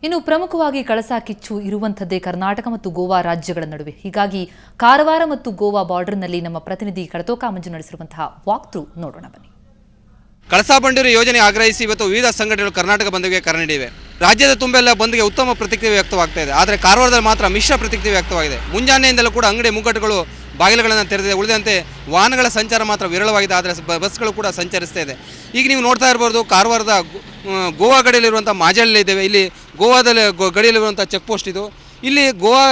ಇನ್ನು ಪ್ರಮುಖವಾಗಿ ಕಳಸಾ ಕಿಚ್ಚು ಇರುವಂಥದ್ದೇ ಕರ್ನಾಟಕ ಮತ್ತು ಗೋವಾ ರಾಜ್ಯಗಳ ನಡುವೆ ಹೀಗಾಗಿ ಕಾರವಾರ ಮತ್ತು ಗೋವಾ ಬಾರ್ಡರ್ನಲ್ಲಿ ನಮ್ಮ ಪ್ರತಿನಿಧಿ ಕಡತೋಕ ಮಂಜು ನಡೆಸಿರುವಂತಹ ವಾಕ್ ಥ್ರೂ ನೋಡೋಣ ಬನ್ನಿ ಕಳಸಾ ಬಂಡೂರಿ ಯೋಜನೆ ಆಗ್ರಹಿಸಿ ಇವತ್ತು ವಿವಿಧ ಸಂಘಟನೆಗಳು ಕರ್ನಾಟಕ ಬಂದ್ಗೆ ಕರೆ ನೀಡಿವೆ ರಾಜ್ಯದ ತುಂಬೆಲ್ಲ ಬಂದ್ಗೆ ಉತ್ತಮ ಪ್ರತಿಕ್ರಿಯೆ ವ್ಯಕ್ತವಾಗ್ತಾ ಇದೆ ಆದರೆ ಕಾರವಾರದಲ್ಲಿ ಮಾತ್ರ ಮಿಶ್ರ ಪ್ರತಿಕ್ರಿಯೆ ವ್ಯಕ್ತವಾಗಿದೆ ಮುಂಜಾನೆಯಿಂದಲೂ ಕೂಡ ಅಂಗಡಿ ಮುಗ್ಗಟ್ಟುಗಳು ಬಾಗಿಲುಗಳನ್ನು ತೆರೆದಿದೆ ಉಳಿದಂತೆ ವಾಹನಗಳ ಸಂಚಾರ ಮಾತ್ರ ವಿರಳವಾಗಿದೆ ಆದರೆ ಬ- ಬಸ್ಗಳು ಕೂಡ ಸಂಚರಿಸ್ತಾ ಇದೆ ಈಗ ನೀವು ನೋಡ್ತಾ ಇರ್ಬೋದು ಕಾರವಾರದ ಗೋ- ಆ, ಗೋವಾ ಗಡಿಯಲ್ಲಿರುವಂಥ ಮಾಜಳ್ಳಿ ಇದ್ದೇವೆ ಇಲ್ಲಿ ಗೋವಾದಲ್ಲಿ ಗೋ- ಗಡಿಯಲ್ಲಿರುವಂಥ ಚೆಕ್ ಪೋಸ್ಟ್ ಇದು ಇಲ್ಲಿ ಗೋವಾ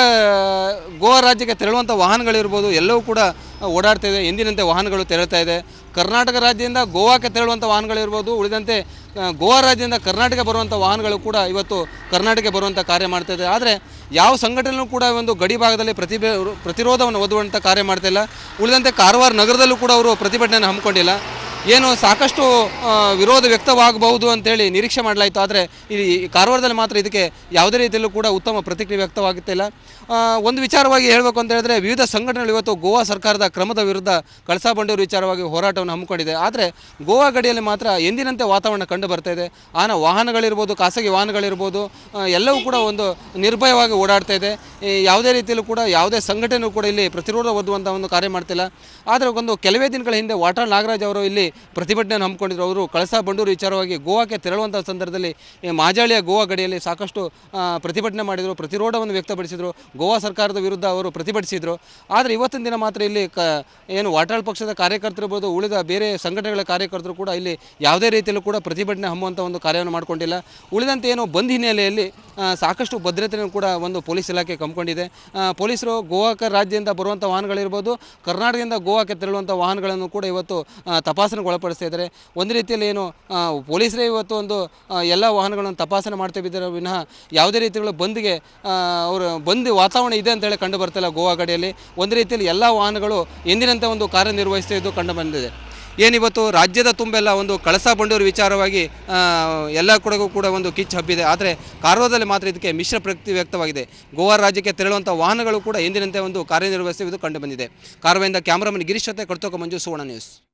ಗೋವಾ ರಾಜ್ಯಕ್ಕೆ ತೆರಳುವಂಥ ವಾಹನಗಳಿರ್ಬೋದು ಎಲ್ಲವೂ ಕೂಡ ಓಡಾಡ್ತಾ ಇದೆ ಎಂದಿನಂತೆ ವಾಹನಗಳು ತೆರಳ್ತಾ ಇದೆ ಕರ್ನಾಟಕ ರಾಜ್ಯದಿಂದ ಗೋವಾಕ್ಕೆ ತೆರಳುವಂಥ ವಾಹನಗಳಿರ್ಬೋದು ಉಳಿದಂತೆ ಆ, ಗೋವಾ ರಾಜ್ಯದಿಂದ ಕರ್ನಾಟಕ ಬರುವಂಥ ವಾಹನಗಳು ಕೂಡ ಇವತ್ತು ಕರ್ನಾಟಕಕ್ಕೆ ಬರುವಂಥ ಕಾರ್ಯ ಮಾಡ್ತಾ ಇದೆ ಆದರೆ ಯಾವ ಸಂಘಟನೆಯೂ ಕೂಡ ಒಂದು ಗಡಿ ಭಾಗದಲ್ಲಿ ಪ್ರತಿಭೆ ಪ್ರತಿರೋಧವನ್ನು ಒದ್ದುವಂಥ ಕಾರ್ಯ ಮಾಡ್ತಾ ಇಲ್ಲ ಉಳಿದಂತೆ ಕಾರವಾರ ನಗರದಲ್ಲೂ ಕೂಡ ಅವರು ಪ್ರತಿಭಟನೆಯನ್ನು ಹಮ್ಮಿಕೊಂಡಿಲ್ಲ ಏನು ಸಾಕಷ್ಟು ಆ, ವಿರೋಧ ವ್ಯಕ್ತವಾಗಬಹುದು ಅಂತೇಳಿ ನಿರೀಕ್ಷೆ ಮಾಡಲಾಯಿತು ಆದರೆ ಈ ಕಾರವಾರದಲ್ಲಿ ಮಾತ್ರ ಇದಕ್ಕೆ ಯಾವುದೇ ರೀತಿಯಲ್ಲೂ ಕೂಡ ಉತ್ತಮ ಪ್ರತಿಕ್ರಿಯೆ ವ್ಯಕ್ತವಾಗುತ್ತಿಲ್ಲ ಆ, ಒಂದು ವಿಚಾರವಾಗಿ ಹೇಳಬೇಕು ಅಂತ ಹೇಳಿದ್ರೆ ವಿವಿಧ ಸಂಘಟನೆಗಳು ಇವತ್ತು ಗೋವಾ ಸರ್ಕಾರದ ಕ್ರಮದ ವಿರುದ್ಧ ಕಳಸಾ ಬಂಡೂರು ವಿಚಾರವಾಗಿ ಹೋರಾಟವನ್ನು ಹಮ್ಮಿಕೊಂಡಿದೆ ಆದರೆ ಗೋವಾ ಗಡಿಯಲ್ಲಿ ಮಾತ್ರ ಎಂದಿನಂತೆ ವಾತಾವರಣ ಕಂಡು ಬರ್ತಾ ಇದೆ ಆನ ವಾಹನಗಳಿರ್ಬೋದು ಖಾಸಗಿ ವಾಹನಗಳಿರ್ಬೋದು ಆ, ಎಲ್ಲವೂ ಕೂಡ ಒಂದು ನಿರ್ಭಯವಾಗಿ ಓಡಾಡ್ತಾ ಇದೆ ಈ ಯಾವುದೇ ರೀತಿಯಲ್ಲೂ ಕೂಡ ಯಾವುದೇ ಸಂಘಟನೆಯೂ ಕೂಡ ಇಲ್ಲಿ ಪ್ರತಿರೋಧ ಒದ್ದುವಂಥ ಒಂದು ಕಾರ್ಯ ಮಾಡ್ತಿಲ್ಲ ಆದರೆ ಒಂದು ಕೆಲವೇ ದಿನಗಳ ಹಿಂದೆ ವಾಟಾಳ್ ನಾಗರಾಜ್ ಅವರು ಇಲ್ಲಿ ಪ್ರತಿಭಟನೆಯನ್ನು ಹಮ್ಮಿಕೊಂಡಿದ್ರು ಅವರು ಕಳಸಾ ಬಂಡೂರು ವಿಚಾರವಾಗಿ ಗೋವಾಕ್ಕೆ ತೆರಳುವಂಥ ಸಂದರ್ಭದಲ್ಲಿ ಈ ಮಾಜಾಳಿಯ ಗೋವಾ ಗಡಿಯಲ್ಲಿ ಸಾಕಷ್ಟು ಆ, ಪ್ರತಿಭಟನೆ ಮಾಡಿದರು ಪ್ರತಿರೋಧವನ್ನು ವ್ಯಕ್ತಪಡಿಸಿದರು ಗೋವಾ ಸರ್ಕಾರದ ವಿರುದ್ಧ ಅವರು ಪ್ರತಿಭಟಿಸಿದರು ಆದರೆ ಇವತ್ತಿನ ದಿನ ಮಾತ್ರ ಇಲ್ಲಿ ಕ ಏನು ವಾಟಾಳ್ ಪಕ್ಷದ ಕಾರ್ಯಕರ್ತರಿರ್ಬೋದು ಉಳಿದ ಬೇರೆ ಸಂಘಟನೆಗಳ ಕಾರ್ಯಕರ್ತರು ಕೂಡ ಇಲ್ಲಿ ಯಾವುದೇ ರೀತಿಯಲ್ಲೂ ಕೂಡ ಪ್ರತಿಭಟನೆ ಹಮ್ಮುವಂಥ ಒಂದು ಕಾರ್ಯವನ್ನು ಮಾಡಿಕೊಂಡಿಲ್ಲ ಉಳಿದಂತೆ ಏನು ಬಂದ್ ಹಿನ್ನೆಲೆಯಲ್ಲಿ ಆ, ಸಾಕಷ್ಟು ಭದ್ರತೆಯನ್ನು ಕೂಡ ಒಂದು ಪೊಲೀಸ್ ಇಲಾಖೆ ಕಂಪ್ಕೊಂಡಿದೆ ಆ, ಪೊಲೀಸರು ಗೋವಾಕ್ಕೆ ರಾಜ್ಯದಿಂದ ಬರುವಂಥ ವಾಹನಗಳಿರ್ಬೋದು ಕರ್ನಾಟಕದಿಂದ ಗೋವಾಕ್ಕೆ ತೆರಳುವಂಥ ವಾಹನಗಳನ್ನು ಕೂಡ ಇವತ್ತು ಆ, ತಪಾಸಣೆಗೆ ಒಳಪಡಿಸ್ತಾ ಇದ್ದಾರೆ ಒಂದು ರೀತಿಯಲ್ಲಿ ಏನು ಆ, ಪೊಲೀಸರೇ ಇವತ್ತು ಒಂದು ಆ, ಎಲ್ಲ ವಾಹನಗಳನ್ನು ತಪಾಸಣೆ ಮಾಡ್ತಾ ಇದ್ದಾರೆ ವಿನಃ ಯಾವುದೇ ರೀತಿಗಳ ಬಂದ್ಗೆ ಆ, ಅವರು ಬಂದ್ ವಾತಾವರಣ ಇದೆ ಅಂತೇಳಿ ಕಂಡು ಬರ್ತಿಲ್ಲ ಗೋವಾ ಗಡಿಯಲ್ಲಿ ಒಂದು ರೀತಿಯಲ್ಲಿ ಎಲ್ಲ ವಾಹನಗಳು ಎಂದಿನಂತೆ ಒಂದು ಕಾರ್ಯನಿರ್ವಹಿಸ್ತಾ ಇದ್ದು ಕಂಡು ಬಂದಿದೆ ಏನಿವತ್ತು ರಾಜ್ಯದ ತುಂಬೆಲ್ಲ ಒಂದು ಕಳಸಾ ಬಂಡೂರು ವಿಚಾರವಾಗಿ ಆ, ಎಲ್ಲ ಕಡೆಗೂ ಕೂಡ ಒಂದು ಕಿಚ್ಚು ಹಬ್ಬಿದೆ ಆದರೆ ಕಾರವಾರದಲ್ಲಿ ಮಾತ್ರ ಇದಕ್ಕೆ ಮಿಶ್ರ ಪ್ರತಿ ವ್ಯಕ್ತವಾಗಿದೆ ಗೋವಾ ರಾಜ್ಯಕ್ಕೆ ತೆರಳುವಂಥ ವಾಹನಗಳು ಕೂಡ ಎಂದಿನಂತೆ ಒಂದು ಕಾರ್ಯನಿರ್ವಹಿಸುವುದು ಕಂಡು ಬಂದಿದೆ ಕಾರವಾರದಿಂದ ಕ್ಯಾಮ್ರಾಮನ್ ಗಿರೀಶ್ ಜೊತೆ ಕಡ್ತೋಕ ಮಂಜು ಸುವರ್ಣ ನ್ಯೂಸ್